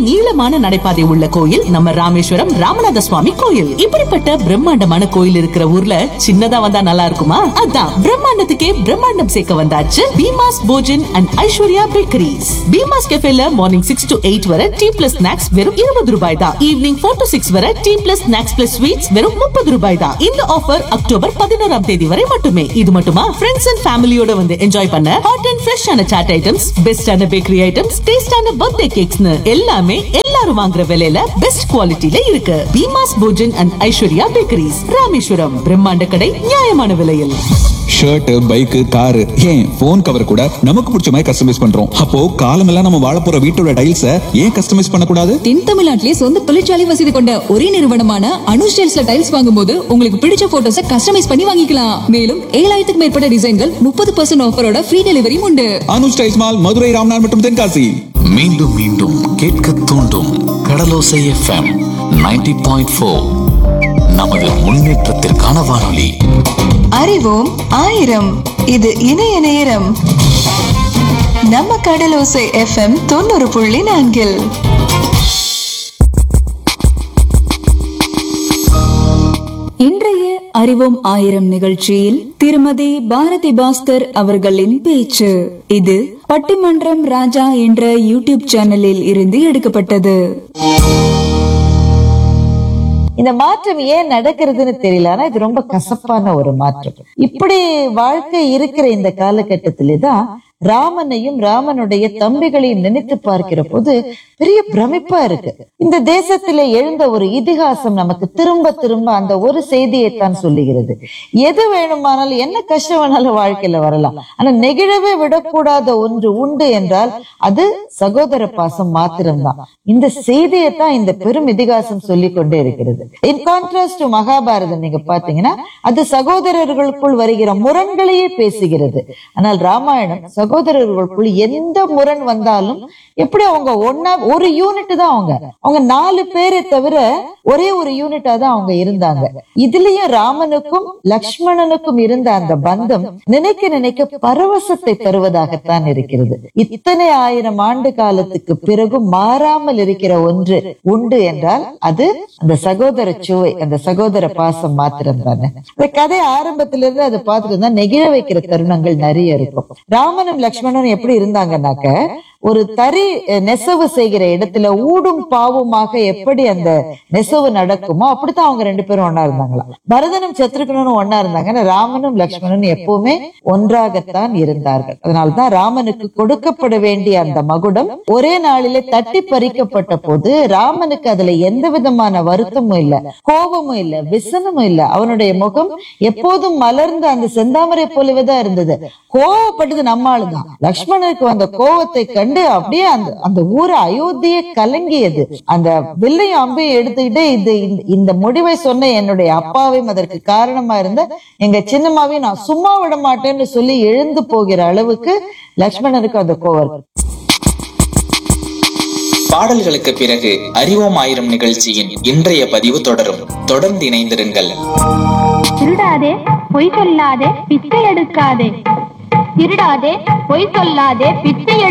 நீளமான நடைபாதை உள்ள கோயில் நம்ம ராமேஸ்வரம் ராமநாத சுவாமி கோயில் இப்படிப்பட்ட பிரம்மாண்டமான கோயில் இருக்கிற ஊர்ல சின்னதா வந்தா நல்லா இருக்குமா அதான் பிரம்மாண்டத்துக்கே பிரம்மாண்டம் சேர்க்க வந்தாச்சு பீமாஸ் போஜன் அண்ட் ஐஸ்வர்யா பேக்கரிஸ் பீமாஸ் கெஃபேல மார்னிங் சிக்ஸ் டு எயிட் வரை டீ பிளஸ் ஸ்நாக்ஸ் வெறும் இருபது ரூபாய் தான் ஈவினிங் ஃபோர் டு சிக்ஸ் வரை tea plus snacks plus sweets வெறும் முப்பது ரூபாய் தான் இந்த ஆஃபர் அக்டோபர் பதினோராம் தேதி வரை மட்டுமே இது மட்டுமா ஃப்ரெண்ட்ஸ் அண்ட் ஃபேமிலியோட வந்து என்ஜாய் பண்ண ஹாட் அண்ட் ஃப்ரெஷ்ஷான சாட் ஐட்டம்ஸ் பெஸ்டான பேக்கரி ஐட்டம்ஸ் டேஸ்டான பர்த்டே கேக்ஸ்னு எல்லாமே எல்லாரும் வாங்குற விலையில பெஸ்ட் குவாலிட்டில இருக்கு பீமாஸ் போஜன் அண்ட் ஐஸ்வர்யா பேக்கரிஸ் ராமேஸ்வரம் பிரம்மாண்ட கடை நியாயமான விலையில் ஷர்ட் பைக் காரு ஏன் போன் கவர் கூட நமக்கு பிடிச்ச மாதிரி கஸ்டமைஸ் பண்றோம் அப்போ காலமெல்லாம் நம்ம வாழ போற வீட்டோட டைல்ஸ ஏன் கஸ்டமைஸ் பண்ணக்கூடாது தென் தமிழ்நாட்டிலே சொந்த தொழிற்சாலை வசதி கொண்ட ஒரே நிறுவனமான அனு ஸ்டைல்ஸ்ல டைல்ஸ் வாங்கும்போது உங்களுக்கு பிடிச்ச போட்டோஸ கஸ்டமைஸ் பண்ணி வாங்கிக்கலாம் மேலும் ஏழாயிரத்துக்கு மேற்பட்ட டிசைன்கள் முப்பது பர்சன்ட் ஆஃபரோட ஃப்ரீ டெலிவரியும் உண்டு அனு ஸ்டைல்ஸ் மால் மதுரை ராம்நாத் மற்றும் தென்காசி மீண்டும் மீண்டும் கேட்க தூண்டும் கடலோசை எஃப்எம் 90.4 பாயிண்ட் ஃபோர் நமது முன்னேற்றத்திற்கான வானொலி அறிவோம் ஆயிரம் இது இணைய நேரம் நம்ம கடலோசை எஃப்எம் தொண்ணூறு புள்ளி நான்கில் இன்றைய அறிவோம் ஆயிரம் நிகழ்ச்சியில் திருமதி பாரதி பாஸ்கர் அவர்களின் பேச்சு இது பட்டிமன்றம் ராஜா என்ற யூடியூப் சேனலில் இருந்து எடுக்கப்பட்டது இந்த மாற்றம் ஏன் நடக்கிறதுன்னு தெரியல ஆனா இது ரொம்ப கசப்பான ஒரு மாற்றம் இப்படி வாழ்க்கை இருக்கிற இந்த காலகட்டத்திலே தான் ராமனையும் ராமனுடைய தம்பிகளையும் நினைத்து பார்க்கிற போது பெரிய பிரமிப்பா இருக்கு இந்த தேசத்திலே எழுந்த ஒரு இதிகாசம் நமக்கு திரும்ப திரும்ப அந்த ஒரு செய்தியைத்தான் சொல்லுகிறது எது வேணுமானாலும் என்ன கஷ்டம் வேணாலும் வாழ்க்கையில வரலாம் ஆனா நெகிழவே விடக்கூடாத ஒன்று உண்டு என்றால் அது சகோதர பாசம் மாத்திரம்தான் இந்த செய்தியைத்தான் இந்த பெரும் இதிகாசம் சொல்லிக் கொண்டே இருக்கிறது இன் கான்ட்ராஸ்ட் டு மகாபாரதம் நீங்க பாத்தீங்கன்னா அது சகோதரர்களுக்குள் வருகிற முரண்களையே பேசுகிறது ஆனால் ராமாயணம் சகோதரர்களுக்குள் எந்த முரண் வந்தாலும் எப்படி அவங்க ஒன்னா ஒரு யூனிட் தான் அவங்க அவங்க நாலு பேரை தவிர ஒரே ஒரு யூனிட்டா தான் அவங்க இருந்தாங்க இதுலயும் ராமனுக்கும் லக்ஷ்மணனுக்கும் இருந்த அந்த பந்தம் நினைக்க நினைக்க பரவசத்தை தருவதாகத்தான் இருக்கிறது இத்தனை ஆயிரம் ஆண்டு காலத்துக்கு பிறகும் மாறாமல் இருக்கிற ஒன்று உண்டு என்றால் அது அந்த சகோதர சுவை அந்த சகோதர பாசம் மாத்திரம் தானே இந்த கதை ஆரம்பத்துல இருந்து அதை பார்த்துட்டு இருந்தா நெகிழ வைக்கிற தருணங்கள் நிறைய இருக்கும் ராமனும் லக்ஷ்மணனும் எப்படி இருந்தாங்கன்னாக்க ஒரு தறி அஹ், நெசவு செய்கிற இடத்துல ஊடும் பாவுமாக எப்படி அந்த நெசவு நடக்குமோ அப்படித்தான் அவங்க ரெண்டு பேரும் ஒன்னா இருந்தாங்களாம் பரதனும் சத்ருகனும் ஒன்னா இருந்தாங்க ராமனும் லக்ஷ்மணனும் எப்பவுமே ஒன்றாகத்தான் இருந்தார்கள் அதனால்தான் ராமனுக்கு கொடுக்கப்பட வேண்டிய அந்த மகுடம் ஒரே நாளிலே தட்டி பறிக்கப்பட்ட போது ராமனுக்கு அதுல எந்த விதமான வருத்தமும் இல்ல கோபமும் இல்ல விசனமும் இல்ல அவனுடைய முகம் எப்போதும் மலர்ந்த அந்த செந்தாமரை போலவே தான் இருந்தது கோவப்பட்டது நம்ம ஆளுதான் லக்ஷ்மணனுக்கு வந்த கோவத்தை கண்டு அப்படியே அந்த அந்த ஊர் அயோத்தியே கலங்கியது அந்த வில்லையும் அம்பையும் எடுத்துக்கிட்டு இது இந்த- இந்த முடிவை சொன்ன என்னுடைய அப்பாவையும் அதற்கு காரணமா இருந்த எங்க சின்னம்மாவையும் நான் சும்மா விட மாட்டேன்னு சொல்லி எழுந்து போகிற அளவுக்கு லக்ஷ்மணனுக்கு அந்த கோவம் இருக்கு பாடல்களுக்கு பிறகு அறிவோம் ஆயிரம் நிகழ்ச்சியின் இன்றைய பதிவு தொடரும் தொடர்ந்து இணைந்திருங்கள் திருடாதே பொய் சொல்லாதே பிச்சை எடுக்காதே திருடாதே பொய் சொல்லாதே பிச்சை எடு